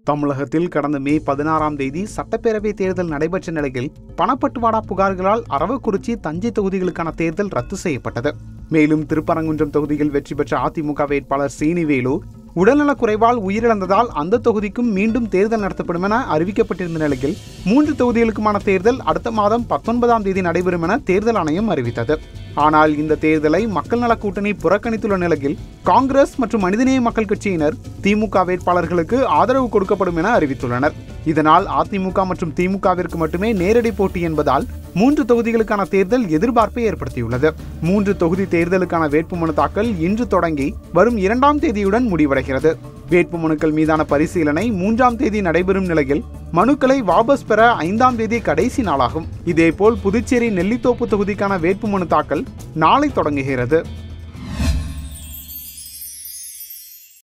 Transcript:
தமிழகத்தில் கடந்த மே பதினாறாம் தேதி சட்டப்பேரவை தேர்தல் நடைபெற்ற நிலையில் பணப்பட்டுவாடா புகார்களால் அரவக்குறிச்சி தஞ்சை தொகுதிகளுக்கான தேர்தல் ரத்து செய்யப்பட்டது மேலும் திருப்பரங்குன்றம் தொகுதியில் வெற்றி பெற்ற அதிமுக வேட்பாளர் சீனிவேலு உடல்நலக் குறைவால் உயிரிழந்ததால் அந்த தொகுதிக்கும் மீண்டும் தேர்தல் நடத்தப்படும் என அறிவிக்கப்பட்டிருந்த நிலையில் மூன்று தொகுதிகளுக்குமான தேர்தல் அடுத்த மாதம் பத்தொன்பதாம் தேதி நடைபெறும் என தேர்தல் ஆணையம் அறிவித்தது ஆனால் இந்த தேர்தலை மக்கள் நல கூட்டணி புறக்கணித்துள்ள நிலையில் காங்கிரஸ் மற்றும் மனிதநேய மக்கள் கட்சியினர் திமுக வேட்பாளர்களுக்கு ஆதரவு கொடுக்கப்படும் என அறிவித்துள்ளனர் இதனால் அதிமுக மற்றும் திமுகவிற்கு மட்டுமே நேரடி போட்டி என்பதால் மூன்று தொகுதிகளுக்கான தேர்தல் எதிர்பார்ப்பை ஏற்படுத்தியுள்ளது மூன்று தொகுதி தேர்தலுக்கான வேட்புமனு தாக்கல் இன்று தொடங்கி வரும் இரண்டாம் தேதியுடன் முடிவடைகிறது வேட்புமனுக்கள் மீதான பரிசீலனை மூன்றாம் தேதி நடைபெறும் நிலையில் மனுக்களை வாபஸ் பெற ஐந்தாம் தேதி கடைசி நாளாகும் இதேபோல் புதுச்சேரி நெல்லித்தோப்பு தொகுதிக்கான வேட்புமனு தாக்கல் நாளை தொடங்குகிறது